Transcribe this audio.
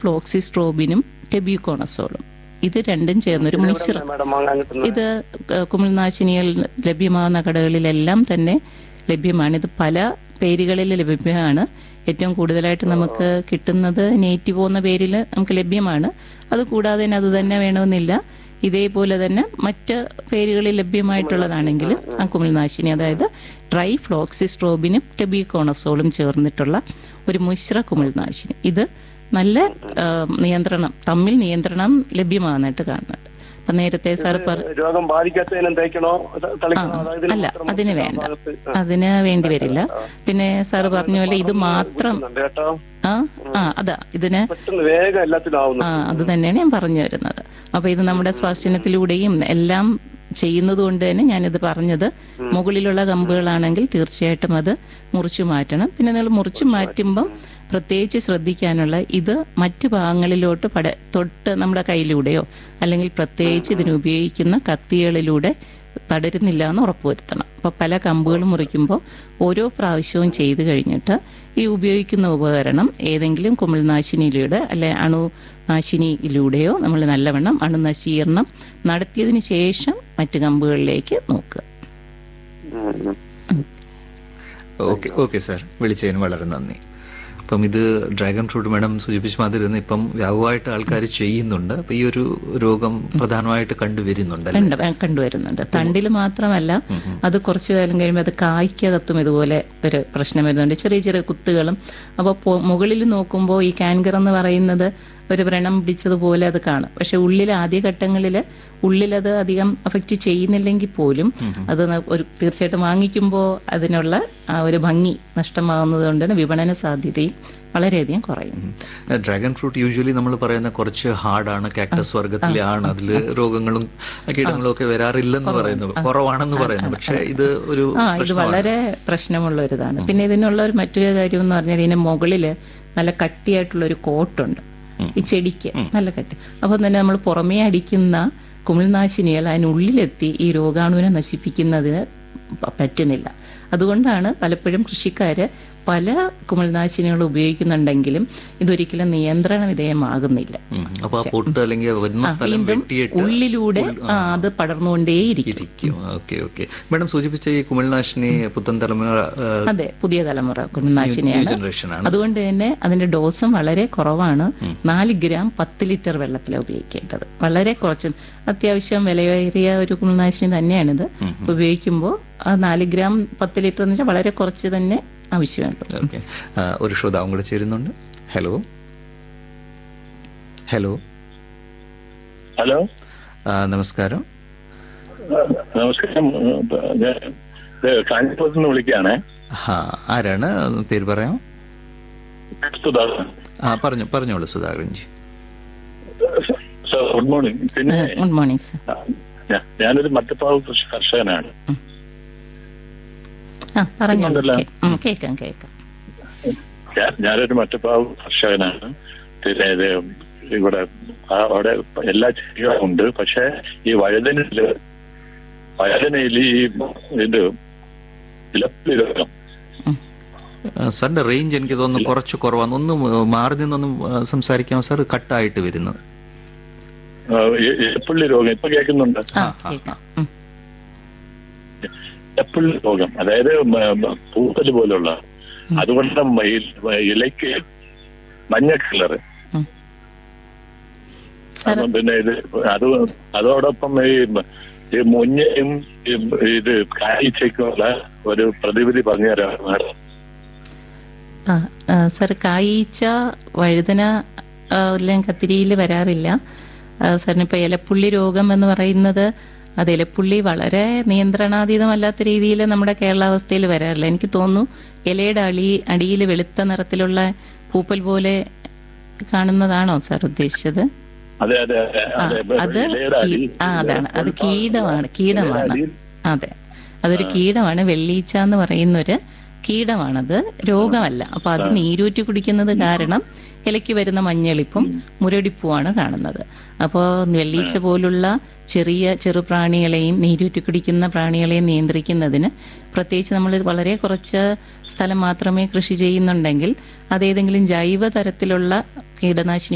ഫ്ലോക്സിസ്ട്രോബിനും ടെബ്യൂക്കോണസോളും ഇത് രണ്ടും ചേർന്നൊരു മിശ്ര മാഡം വാങ്ങാൻ കിട്ടുന്നത് ഇത് ഏഹ്, കുമിൾനാശിനികൾ ലഭ്യമാകുന്ന കടകളിലെല്ലാം തന്നെ ലഭ്യമാണ് ഇത് പല പേരുകളിൽ ലഭ്യമാണ് ഏറ്റവും കൂടുതലായിട്ട് നമുക്ക് കിട്ടുന്നത് നേറ്റീവോ എന്ന പേരിൽ നമുക്ക് ലഭ്യമാണ് അത് കൂടാതെ തന്നെ അത് തന്നെ വേണമെന്നില്ല ഇതേപോലെ തന്നെ മറ്റ് പേരുകളിൽ ലഭ്യമായിട്ടുള്ളതാണെങ്കിലും ആ കുമിൾനാശിനി അതായത് ട്രൈ ഫ്ലോക്സിസ്ട്രോബിനും ടെബിക്കോണസോളും ചേർന്നിട്ടുള്ള ഒരു മിശ്ര കുമിൾനാശിനി ഇത് നല്ല ആ, നിയന്ത്രണം തമ്മിൽ നിയന്ത്രണം ലഭ്യമാകുന്നതായിട്ട് കാണുന്നുണ്ട് അപ്പൊ നേരത്തെ സാർ പറ രോഗം ബാധിക്കാത്തതിനും തേക്കണോ ത- തളിക്കണോ ആ, അതായത് അല്ല മാത്രം അതിന് വേണ്ട ഭാഗത്ത്, ആ. അതിന് വേണ്ടി വരില്ല പിന്നെ സാറ് പറഞ്ഞ പോലെ ഇത് മാത്രം ബുദ്ധിമുട്ടുണ്ട് കേട്ടോ ആ ആ അതാ ഇതിന് പെട്ടെന്ന് വേഗം എല്ലാത്തിനും ആവുന്നു ആ അത് തന്നെയാണ് ഞാൻ പറഞ്ഞു വരുന്നത് അപ്പൊ ഇത് നമ്മുടെ സ്വാസ്ഥ്യത്തിലൂടെയും എല്ലാം ചെയ്യുന്നത് കൊണ്ട് തന്നെ ഞാനിത് പറഞ്ഞത് മുകളിലുള്ള കമ്പുകളാണെങ്കിൽ തീർച്ചയായിട്ടും അത് മുറിച്ചു മാറ്റണം പിന്നെ നിങ്ങൾ മുറിച്ചു മാറ്റുമ്പം പ്രത്യേകിച്ച് ശ്രദ്ധിക്കാനുള്ള ഇത് മറ്റു ഭാഗങ്ങളിലോട്ട് പട തൊട്ട് നമ്മുടെ കയ്യിലൂടെയോ അല്ലെങ്കിൽ പ്രത്യേകിച്ച് ഇതിന് ഉപയോഗിക്കുന്ന കത്തികളിലൂടെ പടരുന്നില്ല എന്ന് ഉറപ്പുവരുത്തണം അപ്പൊ പല കമ്പുകൾ മുറിക്കുമ്പോൾ ഓരോ പ്രാവശ്യവും ചെയ്തു കഴിഞ്ഞിട്ട് ഈ ഉപയോഗിക്കുന്ന ഉപകരണം ഏതെങ്കിലും കുമിൾനാശിനിയിലൂടെ അല്ലെ അണുനാശിനിയിലൂടെയോ നമ്മൾ നല്ലവണ്ണം അണുനശീകരണം നടത്തിയതിന് ശേഷം മറ്റു കമ്പുകളിലേക്ക് നോക്കുക ഉം, ഉം. ഓക്കെ ഓക്കെ സാർ വിളിച്ചതിന് വളരെ നന്ദി അപ്പം ഇത് ഡ്രാഗൺ ഫ്രൂട്ട് മാഡം സൂചിപ്പിച്ച മാതിരി തന്നെ ഇപ്പം വ്യാപകമായിട്ട് ആൾക്കാർ ചെയ്യുന്നുണ്ട് അപ്പൊ ഈ ഒരു രോഗം പ്രധാനമായിട്ട് കണ്ടുവരുന്നുണ്ടല്ലേ കണ്ട് കണ്ടുവരുന്നുണ്ട് തണ്ടിൽ മാത്രമല്ല അത് കുറച്ചു കാലം കഴിയുമ്പോൾ അത് കായ്ക്കകത്തും ഇതുപോലെ ഒരു പ്രശ്നം വരുന്നുണ്ട് ചെറിയ ചെറിയ കുത്തുകളും അപ്പോൾ മുകളിൽ നോക്കുമ്പോൾ ഈ കാൻകർ എന്ന് പറയുന്നത് ഒരു വ്രണം പിടിച്ചതുപോലെ അത് കാണും പക്ഷെ ഉള്ളിൽ ആദ്യഘട്ടങ്ങളിൽ ഉള്ളിലത് അധികം അഫക്റ്റ് ചെയ്യുന്നില്ലെങ്കിൽ പോലും അത് ന- ഒരു തീർച്ചയായിട്ടും വാങ്ങിക്കുമ്പോൾ അതിനുള്ള ആ ഒരു ഭംഗി നഷ്ടമാകുന്നത് കൊണ്ട് വിപണന സാധ്യതയും വളരെയധികം കുറയും ഡ്രാഗൺ ഫ്രൂട്ട് യൂഷ്വലി നമ്മൾ പറയുന്ന കുറച്ച് ഹാർഡാണ് കാക്ടസ് വർഗത്തിലെ ആണ് അതിൽ രോഗങ്ങളും കീടങ്ങളും ഒക്കെ വരാറില്ലെന്ന് പറയുന്നത് കുറവാണെന്ന് പറയുന്നു പക്ഷെ ഇത് ഒരു ആ ഇത് വളരെ പ്രശ്നമുള്ള ഒരു ഇതാണ് പിന്നെ ഇതിനുള്ള ഒരു മറ്റൊരു കാര്യം എന്ന് പറഞ്ഞാൽ ഇതിന് മുകളില് നല്ല കട്ടിയായിട്ടുള്ള ഒരു കോട്ടുണ്ട് ഈ ചെടിക്ക് നല്ല കട്ടി അപ്പൊ തന്നെ നമ്മൾ പുറമേ അടിക്കുന്ന കുമിൾനാശിനികൾ അതിനുള്ളിലെത്തി ഈ രോഗാണുവിനെ നശിപ്പിക്കുന്നതിന് പ- പറ്റുന്നില്ല അതുകൊണ്ടാണ് പലപ്പോഴും കൃഷിക്കാര് പല കുമിൾനാശിനികൾ ഉപയോഗിക്കുന്നുണ്ടെങ്കിലും ഇതൊരിക്കലും നിയന്ത്രണ വിധേയമാകുന്നില്ല ഉം. അപ്പൊ ആ പൊട്ട് അല്ലെങ്കിൽ വരുന്ന ആ, സ്ഥലം വീണ്ടും വെട്ടിയിട്ട് ഉള്ളിലൂടെ ആ, അത് പടർന്നുകൊണ്ടേയിരിക്കും ഇരിക്കും ഓക്കെ ഓക്കെ മാഡം സൂചിപ്പിച്ച ഈ കുമിൾനാശിനി പുത്തൻ തലമുറ ആ, അതെ പുതിയ തലമുറ കുമിൾനാശിനിയാണ് ജനറേഷൻ ആണ് അതുകൊണ്ട് തന്നെ അതിന്റെ ഡോസും വളരെ കുറവാണ് നാല് ഗ്രാം പത്ത് ലിറ്റർ വെള്ളത്തിലാണ് ഉപയോഗിക്കേണ്ടത് വളരെ കുറച്ച് അത്യാവശ്യം വിലയേറിയ ഒരു കുമിൾനാശിനി തന്നെയാണിത് ഉപയോഗിക്കുമ്പോൾ ആ നാല് ഗ്രാം പത്ത് ലിറ്റർ എന്ന് വെച്ചാൽ വളരെ കുറച്ച് തന്നെ ആവശ്യമുണ്ട് ഓക്കെ ഒരു ശ്രോതാവും കൂടെ ചേരുന്നുണ്ട് ഹലോ ഹലോ ഹലോ ആ, നമസ്കാരം നമസ്കാരം ഞാൻ കാഞ്ഞിരപ്പുറത്ത് നിന്ന് വിളിക്കുകയാണേ ആ ആരാണ് പേര് പറയാം സുധാകരൻ ആ പറഞ്ഞു പറഞ്ഞോളൂ സുധാകരൻജി സർ ഗുഡ് മോർണിംഗ് പിന്നെ ഗുഡ് മോർണിംഗ് സർ ഞാ- ഞാനൊരു മറ്റപ്പാവ് കൃഷി കർഷകനാണ് ആ പറഞ്ഞോളൂ ഉണ്ടല്ലോ. കേ- ഉം, കേൾക്കാം കേൾക്കാം ഞാൻ- ഞാനൊരു മറ്റപ്പാവ് കർഷകനാണ് പിന്നെ ഇത് ഇവിടെ ആ അവിടെ എല്ലാ ചെടികളും ഉണ്ട് പക്ഷെ ഈ വഴുതനയില് വഴുതനയിൽ ഈ ഇത് ഇലപ്പി രോഗം ആ, സാറിന്റെ റേഞ്ച് എനിക്ക് തോന്നുന്നു കുറച്ച് കുറവാണ് ഒന്ന് മാറി നിന്നൊന്നും ആ, സംസാരിക്കാം സാർ കട്ടായിട്ട് വരുന്നത് ആ, ഇ- ഇലപ്പുള്ളി രോഗം ഇപ്പൊ കേൾക്കുന്നുണ്ട് ആ കേൾക്കാം ഉം. ഇലപ്പുള്ളി രോഗം അതായത് മ- മ- പൂപ്പല് പോലുള്ള അതുകൊണ്ട് മ- ഈ ഇലയ്ക്ക് മഞ്ഞ കളറ് ഉം. സാർ അപ്പം പിന്നെ ഇത് അത് അതോടൊപ്പം ഈ മ- ഈ മുഞ്ഞയും ഈ ഇത് കാഴ്ചയ്ക്കുള്ള ഒരു പ്രതിവിധി പറഞ്ഞുതരാം മാഡം ആ, ആ, സാർ കായ്ച്ച വഴുതന ആ, എല്ലാം കത്തിരിയിൽ വരാറില്ല ആ, സാറിന് ഇപ്പൊ ഇലപ്പുള്ളി രോഗം എന്ന് പറയുന്നത് അത് ഇലപ്പുള്ളി വളരെ നിയന്ത്രണാതീതമല്ലാത്ത രീതിയിൽ നമ്മുടെ കേരളാവസ്ഥയിൽ വരാറില്ല എനിക്ക് തോന്നുന്നു ഇലയുടെ അടി അടിയിൽ വെളുത്ത നിറത്തിലുള്ള പൂപ്പൽ പോലെ കാണുന്നതാണോ സാർ ഉദ്ദേശിച്ചത് അതെ അതെ അതെ ആ, അതെ അത് ഇലയുടെ കീ- അടിയിൽ ആ അതാണ് അത് കീടമാണ് കീടമാണ് ഇലയുടെ അടിയിൽ അതെ അതൊരു കീടമാണ് വെള്ളീച്ച എന്ന് പറയുന്നൊരു കീടമാണത് രോഗമല്ല അപ്പൊ അത് നീരൂറ്റി കുടിക്കുന്നത് കാരണം ഇലയ്ക്ക് വരുന്ന മഞ്ഞളിപ്പും മുരടിപ്പുമാണ് കാണുന്നത് അപ്പോൾ വെള്ളീച്ച പോലുള്ള ചെറിയ ചെറുപ്രാണികളെയും നീരൂറ്റി കുടിക്കുന്ന പ്രാണികളെയും നിയന്ത്രിക്കുന്നതിന് പ്രത്യേകിച്ച് നമ്മൾ വളരെ കുറച്ച് സ്ഥലം മാത്രമേ കൃഷി ചെയ്യുന്നുണ്ടെങ്കിൽ അതേതെങ്കിലും ജൈവ തരത്തിലുള്ള കീടനാശിനി